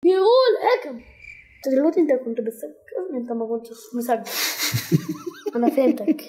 بيقول حكم انت دلوقتي انت كنت بتسجل انت ما كنتش مسجل انا فهمتك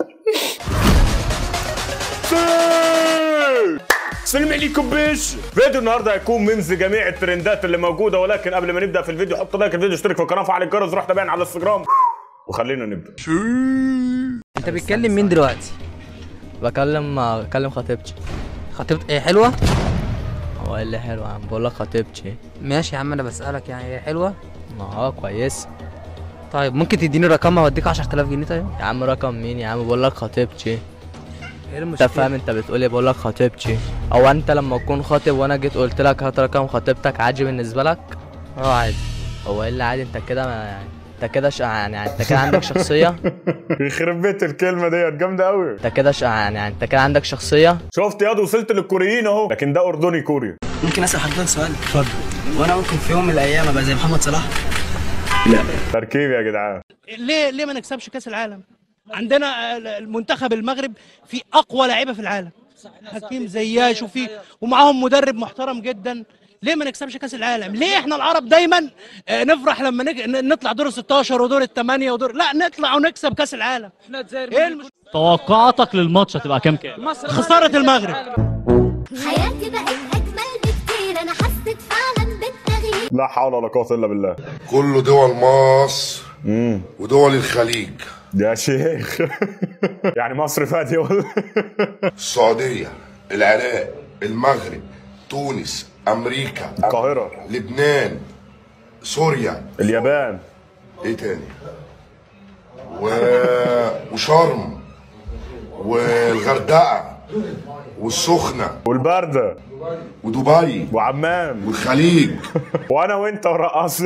السلام عليكم بيش فيديو النهارده هيكون ميمز جميع الترندات اللي موجوده ولكن قبل ما نبدا في الفيديو حط لايك الفيديو اشترك في القناه وفعل الجرس روح تابعنا على الانستجرام وخلينا نبدا انت بتكلم مين دلوقتي بكلم بكلم خطيبتي خطيبتي ايه حلوه هو ايه اللي حلو يا عم بقول لك خطيبتي ماشي يا عم انا بسالك يعني هي حلوه ما اه كويس طيب ممكن تديني رقمها واديك 10000 جنيه طيب يا عم رقم مين يا عم بقول لك خطيبتي ايه انت المشكله فاهم انت بتقول ايه بقول لك خطيبتي او انت لما تكون خاطب وانا جيت قلت لك هات رقم خطيبتك عادي بالنسبه لك اه عادي هو ايه اللي عادي انت كده ما يعني انت كده ش... يعني انت كده عندك شخصيه يخرب بيت الكلمه ديت جامده قوي انت كده ش... يعني انت كده عندك شخصيه شفت ياض وصلت للكوريين اهو لكن ده اردني كوري ممكن اسال حضرتك سؤال اتفضل وانا ممكن في يوم من الايام ابقى زي محمد صلاح تركيب يا جدعان ليه ليه ما نكسبش كاس العالم عندنا المنتخب المغرب فيه اقوى لعيبه في العالم حكيم زياش وفي ومعاهم مدرب محترم جدا ليه ما نكسبش كاس العالم ليه احنا العرب دايما آه، نفرح لما نج... ن- نطلع دور ال 16 ودور الثمانية ودور لا نطلع ونكسب كاس العالم ايه المش... توقعاتك للماتش هتبقى كام كام؟ خساره المغرب حياتي بقت أجمل بكتير أنا حسيت فعلا بالتغيير لا حول ولا قوه الا بالله كل دول مصر امم ودول الخليج يا شيخ يعني مصر فادي ولا السعودية العراق المغرب تونس أمريكا القاهره لبنان سوريا اليابان ايه تاني و... وشرم والغردقة والسخنة والبرده ودبي وعمان والخليج وانا وانت ورقص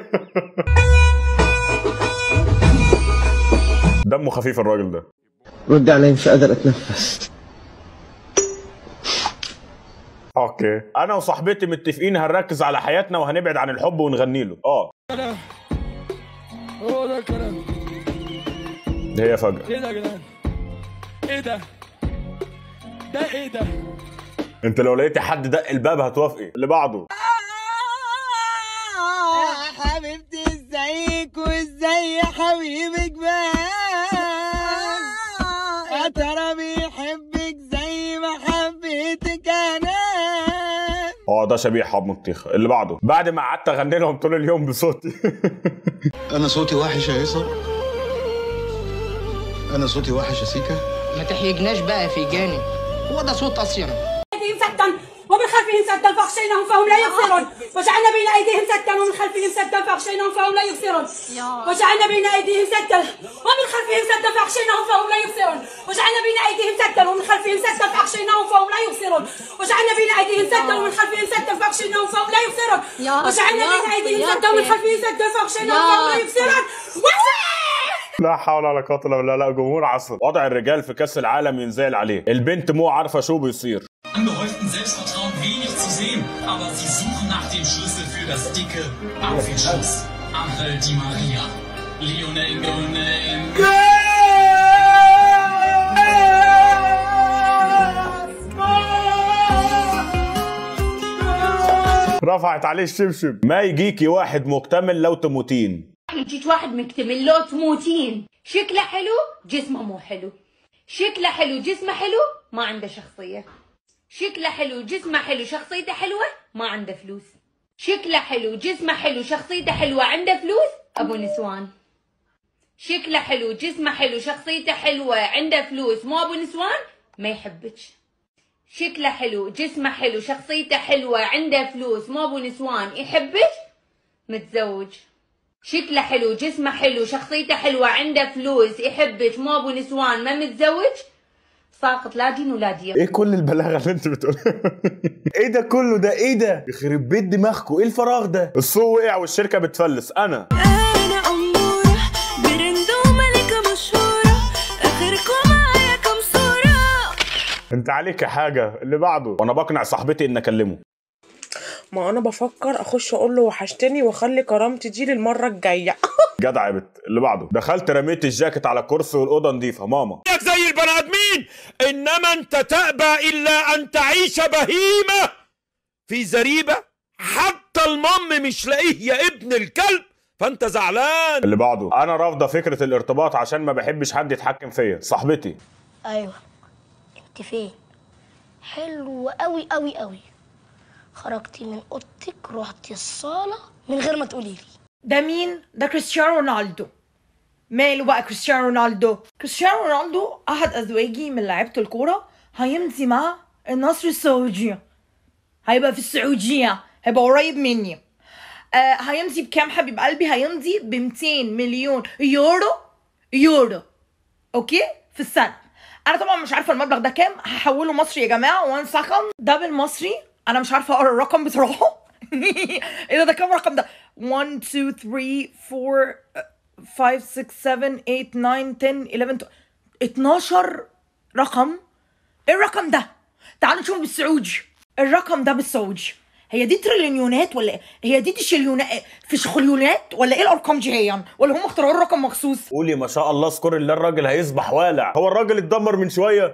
دمه خفيف الراجل ده رد علي مش قادر اتنفس اوكي انا وصاحبتي متفقين هنركز على حياتنا وهنبعد عن الحب ونغني له اه هو ده الكلام دي هي فجأة ايه ده يا جدعان ايه ده ده ايه ده انت لو لقيتي حد دق الباب هتوافقي اللي بعده حبيبتي ازيك وازاي حبيبك بقى يا ترى بيحبك زي ما حبيتك انا اه ده شبيه حب الطيخه اللي بعده بعد ما قعدت اغني لهم طول اليوم بصوتي انا صوتي وحش يا هيصه انا صوتي وحش يا سيكا ما تحيجناش بقى في جانب هو ده صوت اصيل أيديهم سدا ومن خلفهم سدا فأغشيناهم فهم لا يبصرون وجعلنا بين أيديهم سدا ومن خلفهم سدا فأغشيناهم فهم لا يبصرون وجعلنا بين أيديهم سدا ومن خلفهم سدا فأغشيناهم فهم لا يبصرون وجعلنا بين أيديهم سدا ومن خلفهم سدا فأغشيناهم فهم لا يبصرون وجعلنا بين أيديهم سدا ومن خلفهم سدا فأغشيناهم فهم لا يبصرون وجعلنا بين أيديهم سدا ومن خلفهم سدا فأغشيناهم فهم لا يبصرون لا حول ولا قوه الا بالله لا جمهور عصر وضع الرجال في كاس العالم ينزل عليه البنت مو عارفه شو بيصير Angehäuften Selbstvertrauen wenig zu sehen, aber sie suchen nach dem Schlüssel für das dicke Apfelschuss. Angel Di Maria. Lionel Gonel. رفعت عليه الشبشب ما يجيكي واحد مكتمل لو تموتين يجيك واحد مكتمل لو تموتين شكله حلو جسمه مو حلو شكله حلو جسمه حلو ما عنده شخصية شكله حلو جسمه حلو شخصيته حلوة ما عنده فلوس شكله حلو جسمه حلو شخصيته حلوة عنده فلوس أبو نسوان شكله حلو جسمه حلو شخصيته حلوة عنده فلوس مو أبو نسوان ما يحبك شكله حلو جسمه حلو شخصيته حلوة عنده فلوس مو أبو نسوان يحبك متزوج شكله حلو جسمه حلو شخصيته حلوة عنده فلوس يحبك مو ابو نسوان ما متزوج ساقط لا دين ولا دين ايه كل البلاغه اللي انت بتقولها ايه ده كله ده ايه ده يخرب بيت دماغكم ايه الفراغ ده السوق وقع والشركه بتفلس انا انا اموره برند وملكه مشهوره اخركم معايا كم صوره انت عليك حاجه اللي بعده وانا بقنع صاحبتي ان اكلمه ما انا بفكر اخش اقول له وحشتني واخلي كرامتي دي للمره الجايه جدع يا بت اللي بعده دخلت رميت الجاكيت على الكرسي والاوضه نظيفه ماما زي البني ادمين انما انت تأبى الا ان تعيش بهيمة في زريبة حتى المام مش لاقيه يا ابن الكلب فانت زعلان اللي بعده انا رافضه فكره الارتباط عشان ما بحبش حد يتحكم فيا صاحبتي ايوه انت فين حلو قوي قوي قوي خرجتي من اوضتك رحتي الصاله من غير ما تقولي لي ده مين؟ ده كريستيانو رونالدو ماله بقى كريستيانو رونالدو؟ كريستيانو رونالدو أحد أزواجي من لعيبة الكورة هيمضي مع النصر السعودية هيبقى في السعودية هيبقى قريب مني آه هيمضي بكام حبيب قلبي؟ هيمضي ب 200 مليون يورو يورو اوكي في السنة انا طبعا مش عارفه المبلغ ده كام هحوله مصري يا جماعه وان سكند ده بالمصري انا مش عارفه اقرا الرقم بصراحه ايه ده ده كام رقم ده 1 2 3 4 5 6 7 8 9 10 11 12 رقم ايه الرقم ده تعالوا نشوف بالسعودي الرقم ده بالسعودي هي دي تريليونات ولا إيه؟ هي دي تشيليونات في شخليونات ولا ايه الارقام دي هي ولا هم اخترعوا الرقم مخصوص قولي ما شاء الله اذكر الله الراجل هيصبح والع هو الراجل اتدمر من شويه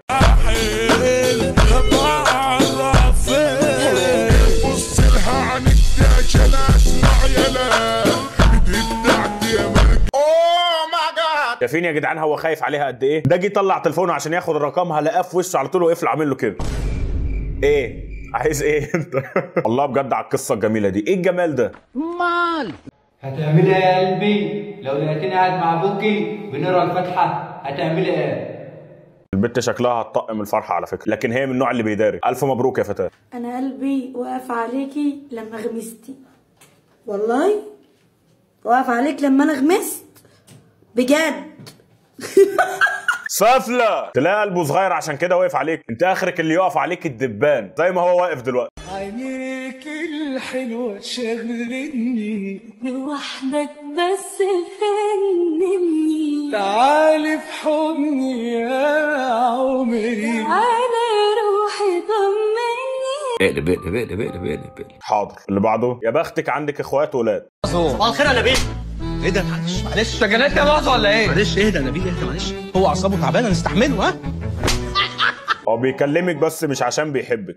بص لها عنك عشان اسمع يلا اوه ماي جاد شايفين يا جدعان هو خايف عليها قد ايه ده جه طلع تليفونه عشان ياخد رقمها لقاه في وشه على طول وقفل عامل له كده ايه عايز ايه انت والله بجد على القصه الجميله دي ايه الجمال ده مال هتعملي ايه يا قلبي لو لقيتني قاعد مع ابوكي بنقرا الفاتحه هتعملي ايه البت شكلها هتطقم الفرحه على فكره لكن هي من النوع اللي بيداري الف مبروك يا فتاه انا قلبي وقف عليكي لما غمستي والله وقف عليك لما انا غمست بجد سافله تلاقي قلبه صغير عشان كده واقف عليك انت اخرك اللي يقف عليك الدبان زي ما هو واقف دلوقتي عينيك الحلوة شغلتني لوحدك بس فنني تعالي في حضني يا عمري على روحي طمني اقلب اقلب اقلب اقلب اقلب حاضر اللي بعده يا بختك عندك اخوات ولاد صباح الخير يا نبيل ايه ده معلش معلش سجنات يا باظ ولا ايه؟ معلش اهدى يا نبيل اهدى معلش هو اعصابه تعبانه نستحمله ها؟ هو بيكلمك بس مش عشان بيحبك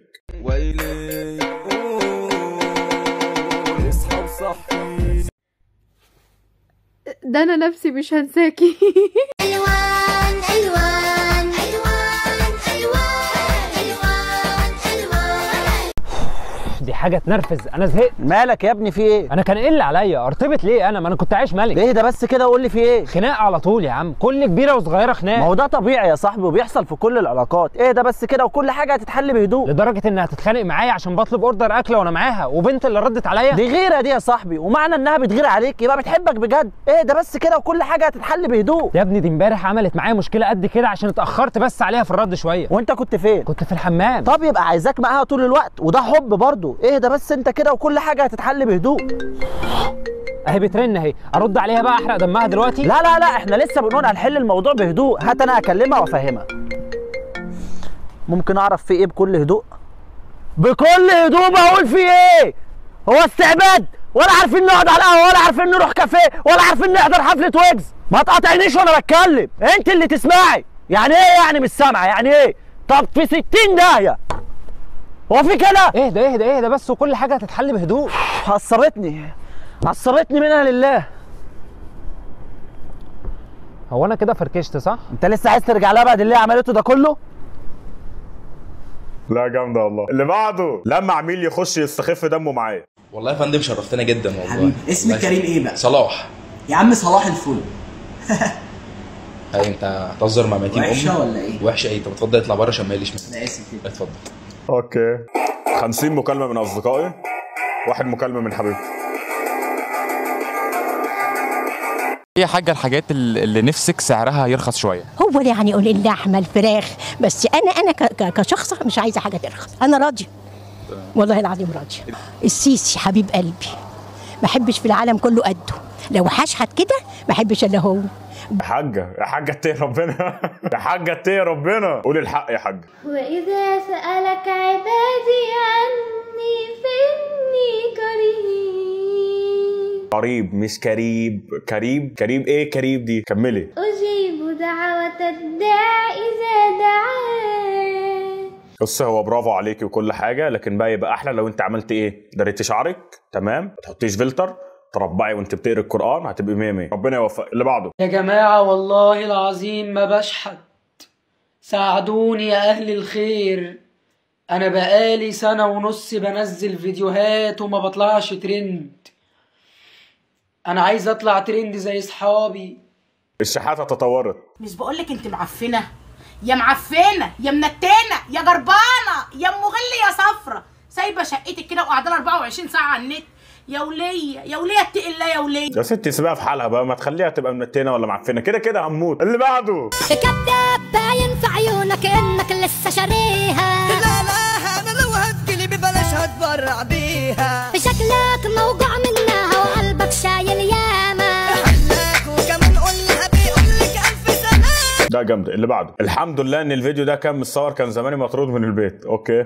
ده انا نفسي مش هنساكي الوان الوان الوان الوان الوان الوان دي حاجه تنرفز انا زهقت مالك يا ابني في ايه انا كان ايه اللي عليا ارتبط ليه انا ما انا كنت عايش ملك ايه ده بس كده وقول لي في ايه خناق على طول يا عم كل كبيره وصغيره خناق ما هو ده طبيعي يا صاحبي وبيحصل في كل العلاقات ايه ده بس كده وكل حاجه هتتحل بهدوء لدرجه انها تتخانق معايا عشان بطلب اوردر اكله وانا معاها وبنت اللي ردت عليا دي غيره دي يا صاحبي ومعنى انها بتغير عليك يبقى بتحبك بجد ايه ده بس كده وكل حاجه هتتحل بهدوء يا ابني دي امبارح عملت معايا مشكله قد كده عشان اتاخرت بس عليها في الرد شويه وانت كنت فين كنت في الحمام طب يبقى عايزاك معاها طول الوقت وده حب برضه ايه ده بس انت كده وكل حاجه هتتحل بهدوء اهي بترن اهي ارد عليها بقى احرق دمها دلوقتي لا لا لا احنا لسه بنقول هنحل الموضوع بهدوء هات انا اكلمها وافهمها ممكن اعرف في ايه بكل هدوء بكل هدوء بقول في ايه هو استعباد ولا عارفين نقعد على القهوه ولا عارفين نروح كافيه ولا عارفين نحضر حفله ويجز ما تقاطعنيش وانا بتكلم انت اللي تسمعي يعني ايه يعني مش سامعه يعني ايه طب في 60 داهيه هو في كده اهدى اهدى اهدى بس وكل حاجه هتتحل بهدوء عصبتني عصبتني منها لله هو انا كده فركشت صح انت لسه عايز ترجع لها بعد اللي هي عملته ده كله لا جامده والله اللي بعده لما عميل يخش يستخف دمه معايا والله يا فندم شرفتنا جدا والله حبيبي اسمك الله كريم يخليك. ايه بقى؟ صلاح يا عم صلاح الفل اي انت هتهزر مع ميتين امي وحشة ولا إيه؟ وحشه ايه طب اتفضل اطلع بره عشان ما يقلش منك انا اسف كده اتفضل اوكي 50 مكالمه من اصدقائي واحد مكالمه من حبيبتي ايه يا حاجه الحاجات اللي اللي نفسك سعرها يرخص شويه هو يعني يقول اللحمه الفراخ بس انا انا ك- ك- كشخص مش عايزه حاجه ترخص انا راضيه والله العظيم راضيه السيسي حبيب قلبي ما احبش في العالم كله قده لو حشحت كده ما احبش الا هو يا حاجه يا حاجه اتقي ربنا يا حاجه اتقي ربنا قولي الحق يا حاجه وإذا سألك عبادي عني فإني قريب قريب مش كريب كريب كريب ايه كريب دي كملي أجيب دعوة الداع إذا دعان بص هو برافو عليكي وكل حاجه لكن بقى يبقى احلى لو انت عملت ايه دريتي شعرك تمام ما تحطيش فلتر تربعي وانت بتقري القران هتبقي 100 100 ربنا يوفقك اللي بعده يا جماعة والله العظيم ما بشحت ساعدوني يا أهل الخير أنا بقالي سنة ونص بنزل فيديوهات وما بطلعش ترند أنا عايز أطلع ترند زي صحابي الشحاته تطورت مش بقولك انت معفنه يا معفنه يا منتنه يا جربانه يا ام غل يا صفرة سايبه شقتك كده وقاعده لها 24 ساعه على النت يا وليه يا وليه اتقي الله يا وليه يا ستي سيبها في حالها بقى ما تخليها تبقى منتنه ولا معفنه كده كده هنموت اللي بعده كداب باين في عيونك انك لسه شاريها لا لا انا لو هتجيلي ببلاش هتبرع بيها شكلك موجوع منها وقلبك شايل ياما وكمان قولها بيقولك الف سلام ده جامد اللي بعده الحمد لله ان الفيديو ده كان متصور كان زماني مطرود من البيت اوكي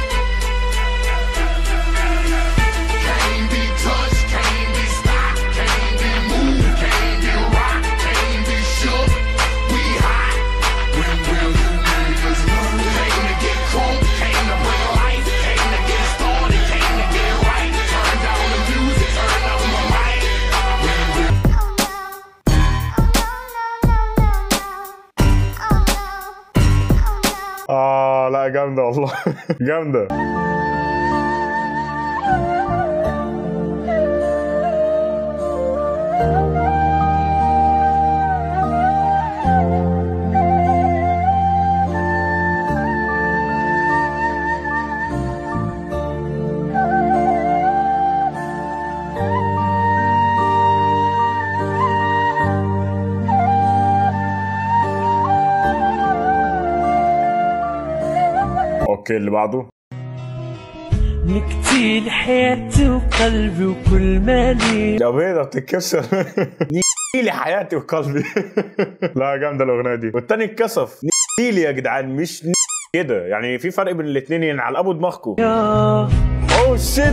اه لا جامده والله جامده اوكي اللي بعده نكتي لحياتي وقلبي وكل مالي يا بيضة بتتكسر نيلي حياتي وقلبي لا جامده الاغنيه دي والتاني اتكسف نيلي يا جدعان مش ني- كده يعني في فرق بين الاثنين ينعلقوا دماغكم اوه شيت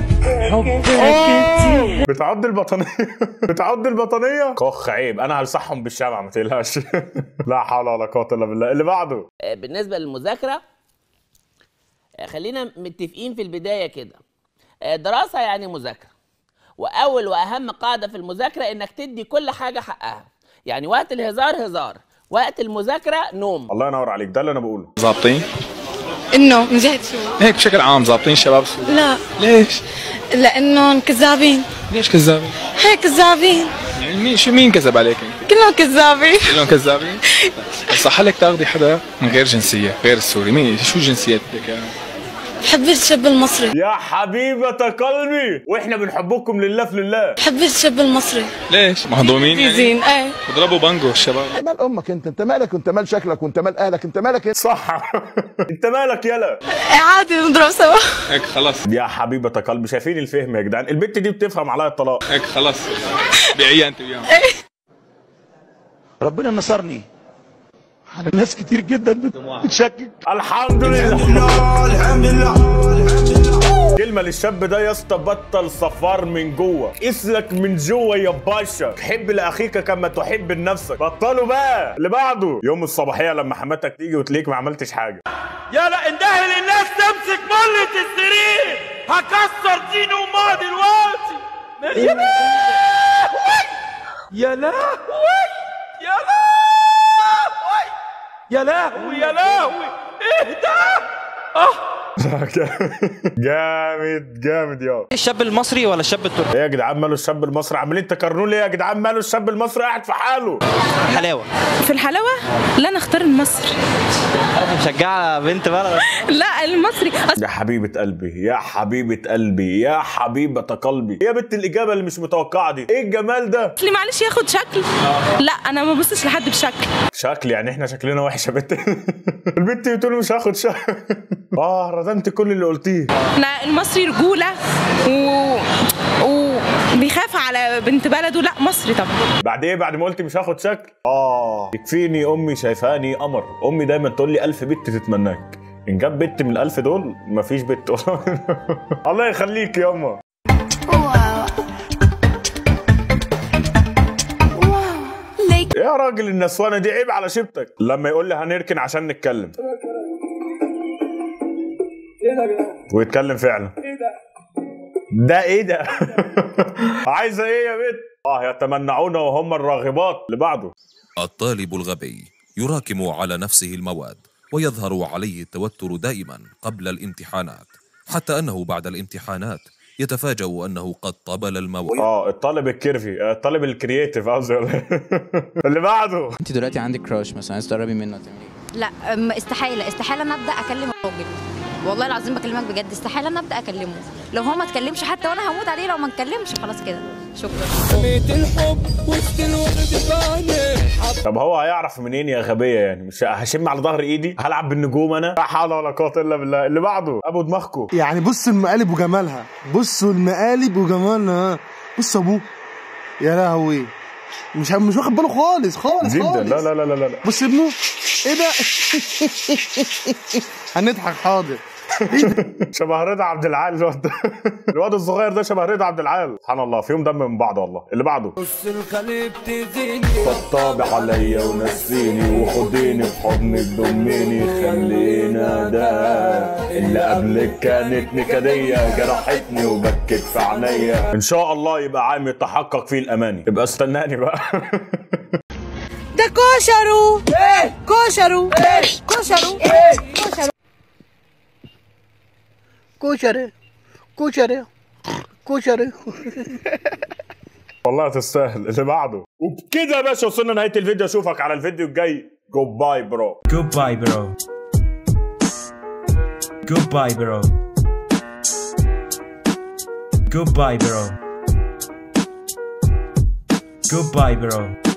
حبك بتعض البطانيه بتعض البطانيه كخ عيب انا هلصحهم بالشمع ما تقلقش لا حول ولا قوه الا بالله اللي بعده آه، بالنسبة للمذاكرة آه، خلينا متفقين في البداية كده آه، دراسة يعني مذاكرة وأول وأهم قاعدة في المذاكرة إنك تدي كل حاجة حقها يعني وقت الهزار هزار وقت المذاكرة نوم الله ينور عليك ده اللي انا بقوله ظابطين انه من جهه شو؟ هيك بشكل عام ظابطين شباب السوري لا ليش لانهم كذابين ليش كذابين هيك كذابين يعني مين شو مين كذب عليك انت كلهم كذابين كلهم كذابين صح لك تاخذي حدا من غير جنسيه غير السوري مين شو جنسيتك يعني حبيت الشاب المصري يا حبيبة قلبي واحنا بنحبكم لله في لله حبيت الشاب المصري ليش مهضومين يعني زين ايه بضربوا بانجو الشباب مال امك انت انت مالك انت مال شكلك وانت مال اهلك انت مالك انت صح انت مالك يلا عادي نضرب سوا هيك خلص يا حبيبة قلبي شايفين الفهم يا جدعان البت دي بتفهم عليا الطلاق هيك خلص بيعيها انت وياهم ربنا نصرني على ناس كتير جدا بت- بتشكك الحمد لله الحمد لله كلمة للشاب ده يا اسطى بطل صفار من جوه اسلك من جوه يا باشا حب لاخيك كما تحب لنفسك بطلوا بقى اللي بعده يوم الصباحية لما حماتك تيجي وتلاقيك ما عملتش حاجة يلا اندهي للناس تمسك ملة السرير هكسر دين امها دلوقتي يا لهوي يا لهوي يا لهوي يا لهوي يا لهوي ايه ده اه جامد جامد يا الشاب المصري ولا الشاب التركي؟ ايه يا جدعان ماله الشاب المصري عمالين تكرروا ليه يا جدعان ماله الشاب المصري قاعد في حاله حلاوه في الحلاوه لا نختار المصري مشجعه بنت بلد لا المصري يا حبيبة قلبي يا حبيبة قلبي يا حبيبة قلبي يا بنت الإجابة اللي مش متوقعة دي إيه الجمال ده اصلي معلش ياخد شكل لا انا ما ببصش لحد بشكل شكل يعني احنا شكلنا وحش يا بنت البنت بتقول مش هاخد شكل اه ردمت كل اللي قلتيه لا المصري رجوله و... و... بيخاف على بنت بلده لا مصري طبعا بعد ايه بعد ما قلت مش هاخد شكل اه يكفيني امي شايفاني قمر امي دايما تقول لي الف بنت تتمناك ان جاب بنت من الالف دول مفيش بنت الله يخليك يا امه يا راجل النسوانه دي عيب على شبتك لما يقول لي هنركن عشان نتكلم ويتكلم فعلا ده ايه ده عايزه ايه يا بنت اه يتمنعون وهم الراغبات اللي بعده الطالب الغبي يراكم على نفسه المواد ويظهر عليه التوتر دائما قبل الامتحانات حتى أنه بعد الامتحانات يتفاجأ أنه قد طبل المواد اه الطالب الكيرفي آه، الطالب الكرييتيف قصدي ولا إيه؟ اللي بعده انت دلوقتي عندك كراش مثلا عايز تقربي منه تعملي ايه؟ لا أم، استحاله استحاله انا ابدا اكلم الراجل والله العظيم بكلمك بجد استحاله انا ابدا اكلمه لو هو ما اتكلمش حتى وانا هموت عليه لو ما اتكلمش خلاص كده شكرا بيت الحب وسط الورد بعاني طب هو هيعرف منين يا غبيه يعني مش هشم على ظهر ايدي هلعب بالنجوم انا لا حول ولا قوه الا بالله اللي بعده ابو دماغكو يعني بص المقالب وجمالها بصوا المقالب وجمالها بص ابوه يا لهوي مش مش واخد باله خالص خالص جدا خالص لا لا لا لا لا بص ابنه ايه ده هنضحك حاضر شبه رضا عبد العال الواد ده الواد الصغير ده شبه رضا عبد العال سبحان الله فيهم دم من بعض والله اللي بعده بص الخليب تزيني طبطب عليا ونسيني وخديني في حضنك ضميني خلينا ده اللي قبلك كانت نكدية جرحتني وبكت في عينيا ان شاء الله يبقى عام يتحقق فيه الاماني يبقى استناني بقى ده كشرو ايه كشرو ايه كشرو ايه كشرو كشري كشري كشري والله تستاهل اللي بعده وبكده يا باشا وصلنا نهايه الفيديو اشوفك على الفيديو الجاي جود باي برو Goodbye, bro. Goodbye, bro. Goodbye, bro. Goodbye, bro.